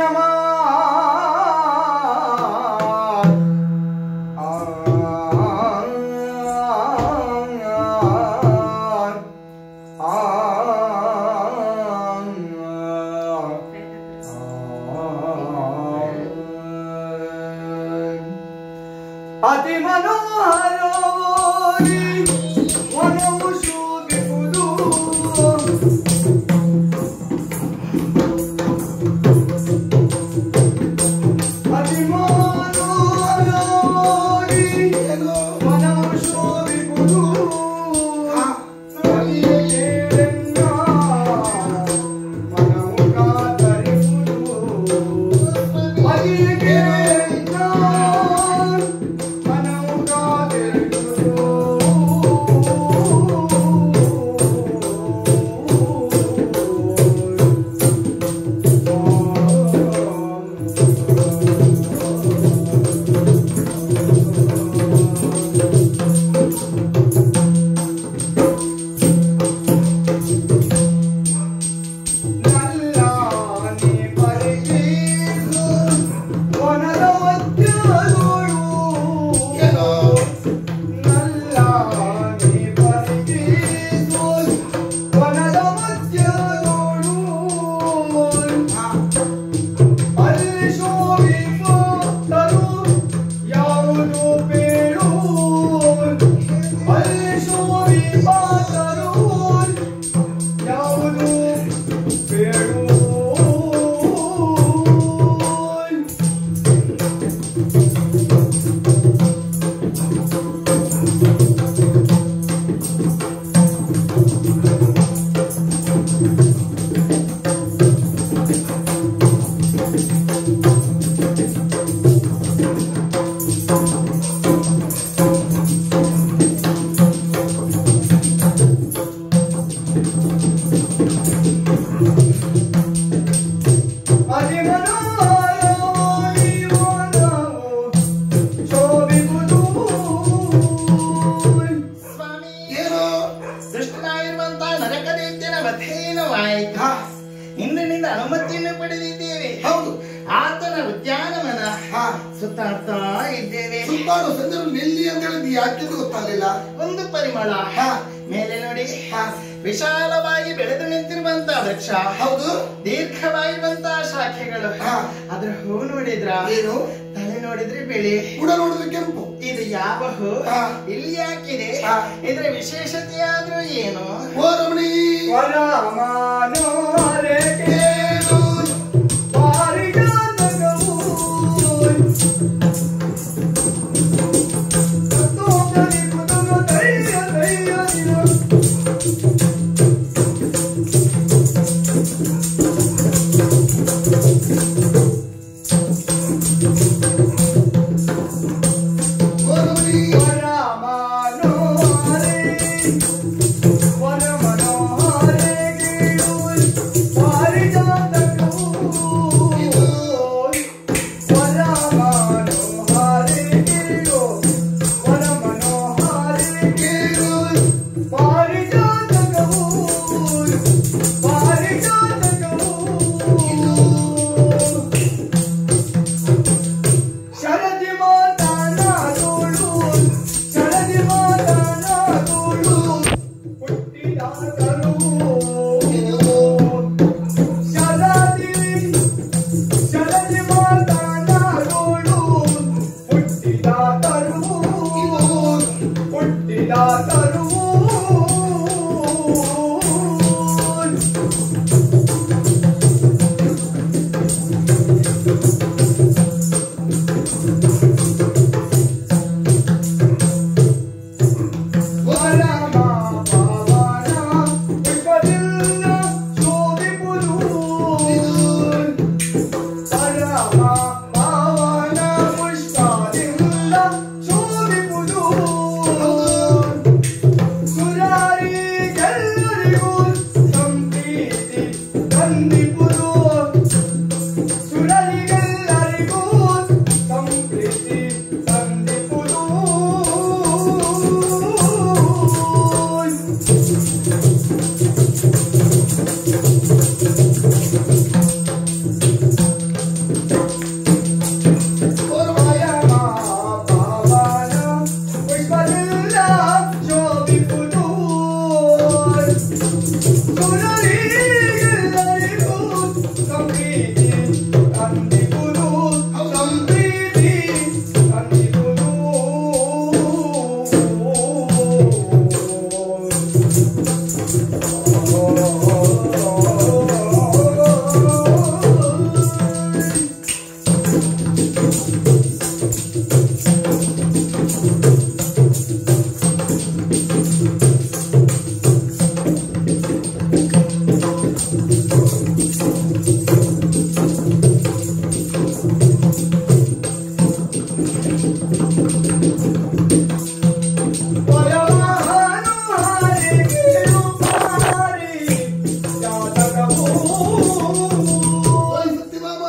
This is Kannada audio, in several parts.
ಸಪ್ತಮ ಅತಿ ಮನೋಹರವಾಗಿ ಮನವು ಶೋಭಿಸುವುದು ಅಭಿಮಾನವಾಗಿ ಮನವು ಶೋಭಿಸುವುದು ಸವಿಯ ಕೇಳೆನ್ನ ಮನವು ಕಾತರಿಸುವುದು ಸವಿಯ ಕೇಳೆನ್ನ ಮನವು ಕಾತರಿಸುವುದು ನಲ್ಲಾನಿ ಪರಿಗೀಸು ವನದ ಮಧ್ಯದೋಳು. ನಲ್ಲಾನಿ ಪರಿಗೀಸು ವನದ ಮಧ್ಯದೋಳು. ಅಲ್ಲಿ ಶೋಭಿಸುತ್ತಲೂ ಯಾವುದು ಬೇಡು ಅಲ್ಲಿ ಶೋಭಿಸುತ್ತಲೂ ಯಾವುದು ಬೇಡು ಅಧಿಮನೋರವಾಗಿ ಮನವು ಶೋಭಿಸುವುದು. ಸ್ವಾಮಿ ಏನು ದುಷ್ಟನಾಗಿರುವಂತ ನರಕ ದೈತ್ಯನ ವಧೇನವಾಯಿತು ಇಂದ್ರನಿಂದ ಅನುಮತಿಯನ್ನು ಪಡೆದಿದ್ದೇವೆ ಹೌದು ಆತನ ಉದ್ಯಾನವನ ಹಾ ಸುತ್ತಾಡ್ತಾ ಇದ್ದೇವೆ ಸುತ್ತಾಡು ಸಂದರು ನೆಲ್ಲಿ ಅಂತ ಹೇಳಿದ್ದು ಯಾಕೆ ಅಂತ ಗೊತ್ತಾಗಲಿಲ್ಲ ಒಂದು ಪರಿಮಳ ಹಾ. ಮೇಲೆ ನೋಡಿ ಹಾ. ವಿಶಾಲವಾಗಿ ಬೆಳೆದು ನಿಂತಿರುವಂತ ವೃಕ್ಷ ಹೌದು ದೀರ್ಘವಾಗಿರುವಂತ ಶಾಖೆಗಳು ಹಾ. ಅದ್ರ ಹೂ ನೋಡಿದ್ರ ಏನು ತಲೆ ನೋಡಿದ್ರೆ ಬಿಳಿ ಕೂಡ ನೋಡಿದ್ರೆ ಕೆಂಪು ಇದು ಯಾವ ಹೂ ಹಾ. ಇಲ್ಲಿ ಯಾಕಿದೆ ಹಾ. ಇದ್ರ ವಿಶೇಷತೆ ಆದ್ರೂ ಏನು ಓ ರಮಣಿ ವರಮಾನೋರೆ ಕೇಳು ಪಾರಿಜಾತಕವು. ತೋಟದಿ ಕುದುರು ಧೈರ್ಯ ಧೈರ್ಯದಿರು. ಓ ರಮಣಿ ವರಮಾನೋರೆ ವರಮನೋಹರೆ ಕೇಳು ಪಾರಿಜಾತಕವು. ಪ್ರೀತಿ ಅಂದಿಗುರು ಸಂಪ್ರೀತಿ ಅಂದಿಗುರು ಓಯ್ ಸತ್ಯಭಾಮ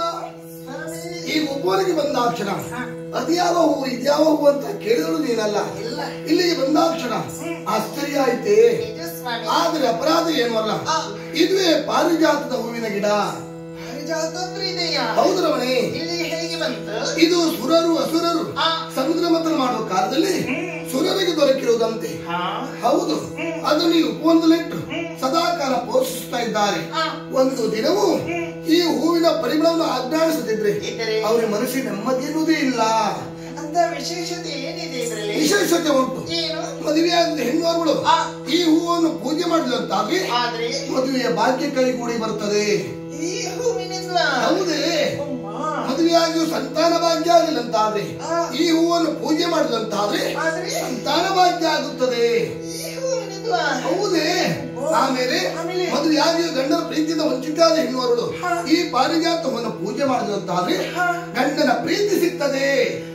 ಈ ಒಬ್ಬನಿಗೆ ಬಂದಾಕ್ಷಣ ಅದ್ಯಾವ ಹೂವು ಇದ್ಯಾವ ಹೂವು ಅಂತ ಕೇಳಿದ್ರು ನೀನಲ್ಲ ಇಲ್ಲ ಇಲ್ಲಿಗೆ ಬಂದಾಕ್ಷಣ ಆಶ್ಚರ್ಯ ಆಯ್ತೆ ನಿಜ ಸ್ವಾಮಿ ಆದ್ರೆ ಅಪರಾಧ ಏನು ಅಲ್ಲ ಆ. ಇದುವೇ ಪಾರಿಜಾತದ ಹೂವಿನ ಗಿಡ ಪಾರಿಜಾತ ಅಂದ್ರೆ ಇದೆಯಾ ಹೌದು ರಮಣಿ ಇಲ್ಲಿ ಹೇಗೆ ಬಂತು ಇದು ಸುರರು ಅಸುರರು ಆ. ಸಮುದ್ರ ಮಂಥನ ಮಾಡುವ ಕಾಲದಲ್ಲಿ ಸುರರಿಗೆ ದೊರಕಿರುವುದಂತೆ ಹಾ ಹೌದು ಅದನ್ನು ಈ ಉಪವನದಲ್ಲಿಟ್ಟು ಸದಾಕಾಲ ಪೋಷಿಸ್ತಾ ಇದ್ದಾರೆ ಆ. ಒಂದು ದಿನವೂ ಈ ಹೂವಿನ ಪರಿಮಳವನ್ನು ಆಜ್ಞಾನಿಸದಿದ್ರೆ ಇದ್ದರೆ ಅವರ ಮನಸ್ಸಿಗೆ ನೆಮ್ಮದಿ ಎನ್ನುವುದೇ ಇಲ್ಲ ಅಂತ ವಿಶೇಷತೆ ಏನಿದೆ ಇದರಲ್ಲಿ ವಿಶೇಷತೆ ಉಂಟು ಏನು ಮದುವೆಯಾದ ಹೆಣ್ಣುವರುಗಳು ಆ. ಈ ಹೂವನ್ನು ಪೂಜೆ ಮಾಡಿದಂತಾಗಿ ಆದ್ರೆ ಮದುವೆಯ ಭಾಗ್ಯ ಕೈಗೂಡಿ ಬರುತ್ತದೆ ಈ ಹೂವಿನಿಂದ ಹೌದೇ ಅಮ್ಮ. ಮದುವೆಯಾಗಿಯೂ ಸಂತಾನ ಭಾಗ್ಯ ಆಗಿಲ್ಲಂತಾದ್ರೆ ಆ. ಈ ಹೂವನ್ನು ಪೂಜೆ ಮಾಡಿದಂತಾದ್ರೆ ಆದ್ರೆ ಸಂತಾನ ಭಾಗ್ಯ ಆಗುತ್ತದೆ ಈ ಹೂವಿನಿಂದ ಹೌದೇ ಆಮೇಲೆ ಆಮೇಲೆ? ಮದುವೆಯಾಗಿಯೂ ಗಂಡನ ಪ್ರೀತಿಯಿಂದ ವಂಚಿತಾದ ಹೆಣ್ಣುವರುಳು ಈ ಪಾರಿಜಾತವನ್ನು ಪೂಜೆ ಮಾಡಿದಂತಾದ್ರೆ ಹಾ. ಗಂಡನ ಪ್ರೀತಿ ಸಿಗ್ತದೆ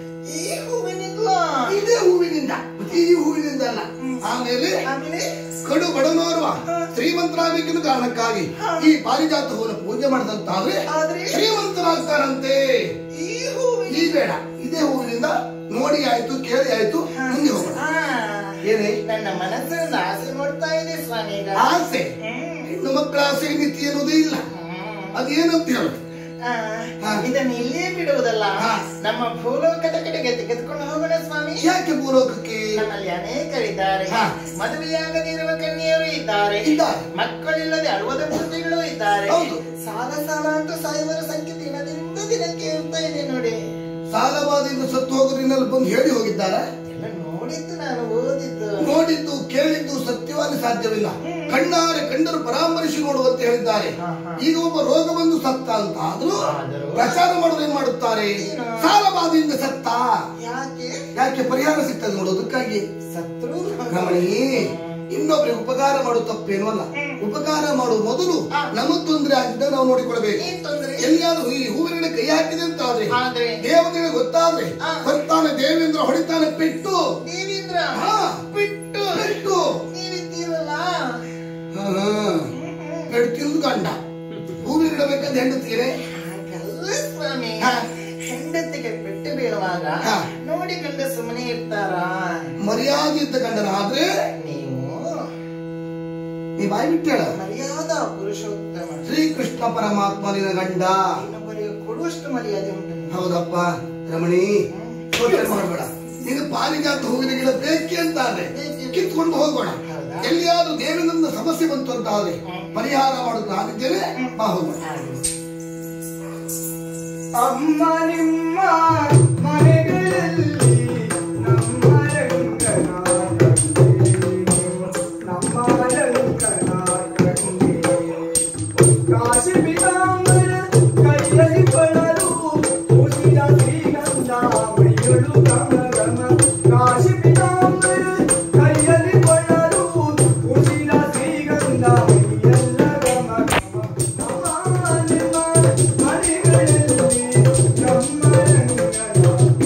ಈ ಹೂವಿನಿಂದ ಇದೇ ಹೂವಿನಿಂದ ಈ ಹೂವಿನಿಂದ ಅಲ್ಲ ಆಮೇಲೆ ಆಮೇಲೆ ಕಡು ಬಡನೋರ್ವ ಶ್ರೀಮಂತರಾಗಬೇಕೆಂದು ಕಾರಣಕ್ಕಾಗಿ ಈ ಪಾರಿಜಾತ ಹೂವನ್ನು ಪೂಜೆ ಮಾಡಿದಂತಾದ್ರೆ ಆದ್ರೆ ಶ್ರೀಮಂತರಾಗ್ತಾರಂತೆ ಈ ಹೂವಿನ ಈ ಬೇಡ ಇದೇ ಹೂವಿನಿಂದ ನೋಡಿ ಆಯ್ತು ಕೇಳಿ ಆಯ್ತು ಮುಂದೆ ಹೋಗೋಣ ಆ, ಏನೇ ನನ್ನ ಮನಸ್ಸನ್ನು ಆಸೆ ಮಾಡ್ತಾ ಇದೆ ಸ್ವಾಮಿ ಈಗ ಆಸೆ ಹ್ಮ್. ಹೆಣ್ಣು ಮಕ್ಕಳ ಆಸೆ ಮಿತಿ ಅನ್ನೋದೇ ಇಲ್ಲ ಹ್ಮ್. ಅದೇನಂತ ಹೇಳು ಆ, ಹಾ. ಇದನ್ನ ಇಲ್ಲಿಯೇ ಬಿಡುವುದಲ್ಲ ಹಾ. ನಮ್ಮ ಭೂಲೋಕದ ಕಡೆಗೆ ತೆಗೆದುಕೊಂಡು ಹೋಗೋಣ ಸ್ವಾಮಿ ಯಾಕೆ ಭೂಲೋಕಕ್ಕೆ ನಮ್ಮಲ್ಲಿ ಅನೇಕರಿದ್ದಾರೆ ಹಾ. ಮದುವೆಯಾಗದಿರುವ ಕನ್ಯರು ಇದ್ದಾರೆ ಇದ್ದಾರೆ. ಮಕ್ಕಳಿಲ್ಲದೆ ಅಳುವದ ಮೂರ್ತಿಗಳು ಇದ್ದಾರೆ ಹೌದು. ಸಾಲ ಸಾಲ ಅಂತೂ ಸಾಯುವರ ಸಂಖ್ಯೆ ದಿನದಿಂದ ದಿನಕ್ಕೆ ಇರ್ತಾ ಇದೆ ನೋಡಿ ಸಾಲವಾದಿಂದ ಸತ್ತು ಹೋಗೋದ್ರಿಂದಲೇ ಬಂದು ಹೇಳಿ ಹೋಗಿದ್ದಾರ ಎಲ್ಲ ನೋಡಿದ್ದು ನಾನು ಓದಿದ್ದು ನೋಡಿದ್ದು ಕೇಳಿದ್ದು ಸತ್ಯವಾಗಿ ಸಾಧ್ಯವಿಲ್ಲ ಕಣ್ಣಾರೆ ಕಂಡರು ಪರಾಮರಿಸಿ ನೋಡುವಂತೆ ಹೇಳಿದ್ದಾರೆ ಹಾ, ಹಾ. ಈಗ ಒಬ್ಬ ರೋಗ ಬಂದು ಸತ್ತ ಅಂತ ಆದ್ರೂ ಆದರೂ? ಪ್ರಚಾರ ಮಾಡೋದು ಏನ್ ಮಾಡುತ್ತಾರೆ ಏನು? ಸಾಲಬಾಧೆಯಿಂದ ಸತ್ತ ಯಾಕೆ ಯಾಕೆ ಪರಿಹಾರ ಸಿಗ್ತದೆ ನೋಡೋದಕ್ಕಾಗಿ ಸತ್ರು ರಮಣಿ ಇನ್ನೊಬ್ರಿಗೆ ಉಪಕಾರ ಮಾಡೋ ತಪ್ಪೇನು ಅಲ್ಲ ಉಪಕಾರ ಮಾಡುವ ಮೊದಲು ಹಾ. ನಮ್ಮ ತೊಂದರೆ ಆಗಿದ್ದ ನಾವು ನೋಡಿಕೊಳ್ಬೇಕು ಏನ್ ತೊಂದ್ರೆ ಎಲ್ಲಿಯಾದ್ರೂ ಈ ಹೂವಿನ ಕೈ ಹಾಕಿದೆ ಅಂತ ಆದ್ರೆ ಆದ್ರೆ ದೇವತೆಗೆ ಗೊತ್ತಾದ್ರೆ ಹಾ. ಬರ್ತಾನೆ ದೇವೇಂದ್ರ ಹೊಡಿತಾನೆ ಪೆಟ್ಟು ದೇವೇಂದ್ರ ಹಾ. ಬಿಟ್ಟು ಪೆಟ್ಟು ನೀವಿದ್ದೀರಲ್ಲ ಹಾ, ಹಾ. ಪೆಟ್ಟು ತಿಂದು ಗಂಡ ಹೂವಿನ ಇಡಬೇಕಂತ ಹೆಂಡತೀರೆ ಹಾಗಲ್ಲ ಸ್ವಾಮಿ ಹಾ. ಹೆಂಡತಿಗೆ ಬಿಟ್ಟು ಬೀಳುವಾಗ ಹಾ. ನೋಡಿಕೊಂಡು ಸುಮ್ಮನೆ ಇರ್ತಾರ ಮರ್ಯಾದೆ ಇದ್ದ ಗಂಡನಾದ್ರೆ ನೀವು ನೀ ಬಾಯಿ ಬಿಟ್ಟೇಳ ಮರ್ಯಾದ ಪುರುಷೋತ್ತಮ ಶ್ರೀಕೃಷ್ಣ ಪರಮಾತ್ಮನಿನ ಗಂಡ ಇನ್ನೊಬ್ಬರಿಗೆ ಕೊಡುವಷ್ಟು ಮರ್ಯಾದೆ ಉಂಟು ನಿಮಗೆ. ಹೌದಪ್ಪ ರಮಣಿ ಯೋಚನೆ ಮಾಡಬೇಡ ಇದು ಪಾರಿಜಾತ ಹೂವಿನ ಗಿಡ ಬೇಕೆ ಅಂತಾದ್ರೆ ಕಿತ್ಕೊಂಡು ಹೋಗೋಣ ಹೌದಾ? ಎಲ್ಲಿಯಾದ್ರೂ ದೇವಿನಿಂದ ಸಮಸ್ಯೆ ಬಂತು ಅಂತ ಆದ್ರೆ ಪರಿಹಾರ ಮಾಡೋದು ನಾನಿದ್ದೇನೆ ಬಾ ಹೋಗೋಣ ಅಮ್ಮ ನಿಮ್ಮ ಮನೆಗಳಲ್ಲಿ ನಮ್ಮ ರಂಗನ ನಮ್ಮ ರಂಗನ ಕಾಶಿ ಪೀತಾಂಬರ ಕೈಯಲ್ಲಿ ಕೊಳಲು ಉಸಿರ ಶ್ರೀಗಂಧ ಮೈಯೊಳು ಗಮ ಗಮ ಕಾಶಿ ಪೀತಾಂಬರ ಕೈಯಲ್ಲಿ ಕೊಳಲು ಉಸಿರ ಶ್ರೀಗಂಧ ಮೈಯೆಲ್ಲ ಗಮ ಗಮ ನಮ್ಮ ನಿಮ್ಮ ಮನೆಗಳಲ್ಲಿ ನಮ್ಮ ರಂಗನ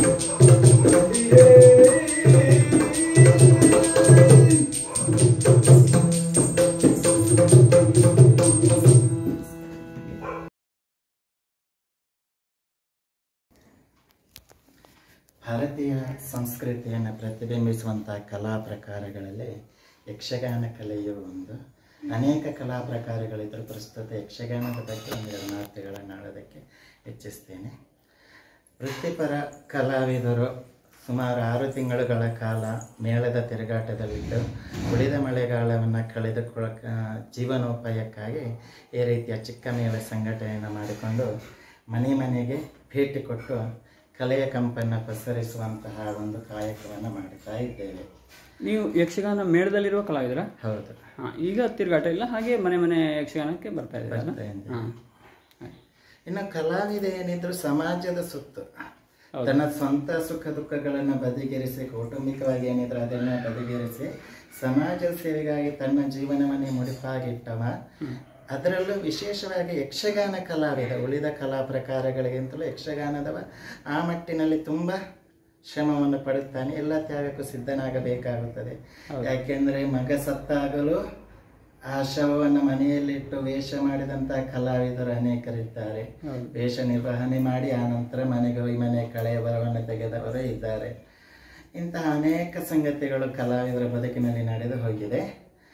ಭಾರತೀಯ ಸಂಸ್ಕೃತಿಯನ್ನು ಪ್ರತಿಬಿಂಬಿಸುವಂಥ ಕಲಾ ಪ್ರಕಾರಗಳಲ್ಲಿ ಯಕ್ಷಗಾನ ಕಲೆಯು ಒಂದು ಅನೇಕ ಕಲಾ ಪ್ರಕಾರಗಳಿದ್ದರೂ ಪ್ರಸ್ತುತ ಯಕ್ಷಗಾನದ ಬಗ್ಗೆ ಒಂದೆರಡು ಮಾತುಗಳನ್ನು ಆಡೋದಕ್ಕೆ ಇಚ್ಛಿಸ್ತೇನೆ ವೃತ್ತಿಪರ ಕಲಾವಿದರು ಸುಮಾರು ಆರು ತಿಂಗಳುಗಳ ಕಾಲ ಮೇಳದ ತಿರುಗಾಟದಲ್ಲಿದ್ದು ಉಳಿದ ಮಳೆಗಾಲವನ್ನು ಕಳೆದುಕೊಳ್ಳ ಜೀವನೋಪಾಯಕ್ಕಾಗಿ ಈ ರೀತಿಯ ಚಿಕ್ಕ ಮೇಳ ಸಂಘಟನೆಯನ್ನು ಮಾಡಿಕೊಂಡು ಮನೆ ಮನೆಗೆ ಭೇಟಿ ಕೊಟ್ಟು ಕಲೆಯ ಕಂಪನ್ನು ಪಸರಿಸುವಂತಹ ಒಂದು ಕಾಯಕವನ್ನು ಮಾಡ್ತಾ ಇದ್ದೇವೆ ನೀವು ಯಕ್ಷಗಾನ ಮೇಳದಲ್ಲಿರುವ ಕಲಾವಿದರ ಹೌದು ಈಗ ತಿರುಗಾಟ ಇಲ್ಲ ಹಾಗೆ ಮನೆ ಮನೆ ಯಕ್ಷಗಾನಕ್ಕೆ ಬರ್ತಾ ಇದ್ದೀರಲ್ಲ ಬರ್ತಾ ಇದ್ದೇವೆ. ಹಾಂ ಇನ್ನು ಕಲಾವಿದ ಏನಿದ್ರು ಸಮಾಜದ ಸುತ್ತು ತನ್ನ ಸ್ವಂತ ಸುಖ ದುಃಖಗಳನ್ನು ಬದಿಗಿರಿಸಿ ಕೌಟುಂಬಿಕವಾಗಿ ಏನಿದ್ರು ಅದನ್ನ ಬದಿಗಿರಿಸಿ ಸಮಾಜ ಸೇವೆಗಾಗಿ ತನ್ನ ಜೀವನವನ್ನೇ ಮುಡಿಪಾಗಿಟ್ಟವ ಅದರಲ್ಲೂ ವಿಶೇಷವಾಗಿ ಯಕ್ಷಗಾನ ಕಲಾವಿದ ಉಳಿದ ಕಲಾ ಪ್ರಕಾರಗಳಿಗಿಂತಲೂ ಯಕ್ಷಗಾನದವ ಆ ಮಟ್ಟಿನಲ್ಲಿ ತುಂಬ ಶ್ರಮವನ್ನು ಪಡುತ್ತಾನೆ ಎಲ್ಲ ತ್ಯಾಗಕ್ಕೂ ಸಿದ್ಧನಾಗಬೇಕಾಗುತ್ತದೆ ಯಾಕೆಂದರೆ ಮಗ ಸತ್ತಾಗಲೂ ಆ ಶವವನ್ನು ಮನೆಯಲ್ಲಿಟ್ಟು ವೇಷ ಮಾಡಿದಂತಹ ಕಲಾವಿದರು ಅನೇಕರಿದ್ದಾರೆ ವೇಷ ನಿರ್ವಹಣೆ ಮಾಡಿ ಆ ನಂತರ ಮನೆಗೆ ಹೋಗಿ ಮನೆ ಕಳೆಯ ಬರವನ್ನು ತೆಗೆದವರು ಇದ್ದಾರೆ ಇಂತಹ ಅನೇಕ ಸಂಗತಿಗಳು ಕಲಾವಿದರ ಬದುಕಿನಲ್ಲಿ ನಡೆದು ಹೋಗಿದೆ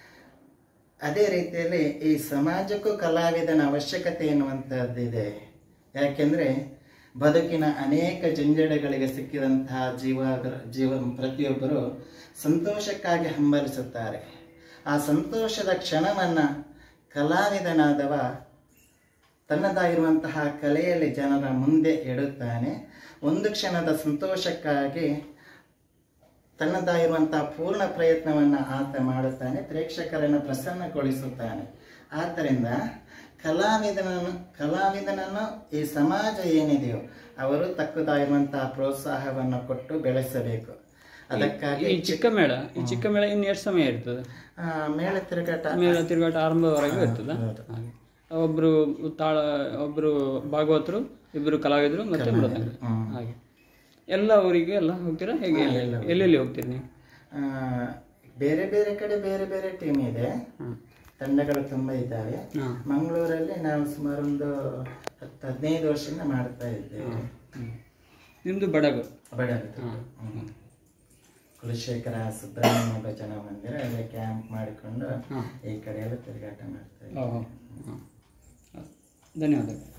ಅದೇ ರೀತಿಯಲ್ಲಿ ಈ ಸಮಾಜಕ್ಕೂ ಕಲಾವಿದನ ಅವಶ್ಯಕತೆ ಎನ್ನುವಂಥದ್ದಿದೆ ಯಾಕೆಂದರೆ ಬದುಕಿನ ಅನೇಕ ಜಂಜಡಗಳಿಗೆ ಸಿಕ್ಕಿದಂತಹ ಜೀವ ಜೀವ ಪ್ರತಿಯೊಬ್ಬರು ಸಂತೋಷಕ್ಕಾಗಿ ಹಂಬಲಿಸುತ್ತಾರೆ ಆ ಸಂತೋಷದ ಕ್ಷಣವನ್ನು ಕಲಾವಿದನಾದವ ತನ್ನದಾಗಿರುವಂತಹ ಕಲೆಯಲ್ಲಿ ಜನರ ಮುಂದೆ ಇಡುತ್ತಾನೆ ಒಂದು ಕ್ಷಣದ ಸಂತೋಷಕ್ಕಾಗಿ ತನ್ನದಾಗಿರುವಂತಹ ಪೂರ್ಣ ಪ್ರಯತ್ನವನ್ನು ಆತ ಮಾಡುತ್ತಾನೆ ಪ್ರೇಕ್ಷಕರನ್ನು ಪ್ರಸನ್ನಗೊಳಿಸುತ್ತಾನೆ ಆದ್ದರಿಂದ ಕಲಾವಿದನನ್ನು ಕಲಾವಿದನನ್ನು ಈ ಸಮಾಜ ಏನಿದೆಯೋ ಅವರು ತಕ್ಕದಾಗಿರುವಂತಹ ಪ್ರೋತ್ಸಾಹವನ್ನು ಕೊಟ್ಟು ಬೆಳೆಸಬೇಕು ಅದಕ್ಕಾಗಿ ಈ ಚಿಕ್ಕ ಮೇಳ ಈ ಚಿಕ್ಕ ಮೇಳ ಇನ್ನು ಎಷ್ಟು ಸಮಯ ಇರ್ತದೆ ಆ, ಮೇಳ ತಿರುಗಾಟ ಮೇಳ ತಿರುಗಾಟ ಆರಂಭದವರೆಗೂ ಇರ್ತದ ಹಾಗೆ ಒಬ್ರು ತಾಳ ಒಬ್ರು ಭಾಗವತರು ಇಬ್ಬರು ಕಲಾವಿದರು ಮತ್ತೆ ಮೃದಂಗ ಹಾಗೆ ಎಲ್ಲ ಊರಿಗೆ ಎಲ್ಲ ಹೋಗ್ತೀರಾ ಹೇಗೆ ಎಲ್ಲೆಲ್ಲಿ ಹೋಗ್ತೀರಿ ನೀವು ಆ, ಬೇರೆ ಬೇರೆ ಕಡೆ ಬೇರೆ ಬೇರೆ ಟೀಮ್ ಇದೆ ತಂಡಗಳು ತುಂಬ ಇದ್ದಾವೆ ಹಾಂ ಮಂಗಳೂರಲ್ಲಿ ನಾವು ಸುಮಾರು ಒಂದು ಹತ್ತು ಹದಿನೈದು ವರ್ಷದಿಂದ ಮಾಡ್ತಾ ಇದ್ದೇವೆ ನಿಮ್ದು ಬಡಗು ಬಡಗು ಹ್ಮ್. ಕುಲಶೇಖರ ಸುಬ್ರಹ್ಮಣ್ಯ ಭಜನಾ ಮಂದಿರ ಅಲ್ಲಿ ಕ್ಯಾಂಪ್ ಮಾಡಿಕೊಂಡು ಈ ಕಡೆ ಎಲ್ಲ ತಿರುಗಾಟ ಮಾಡ್ತಾ ಇದ್ದೇವೆ ಓಹೋ ಹಾಂ ಧನ್ಯವಾದಗಳು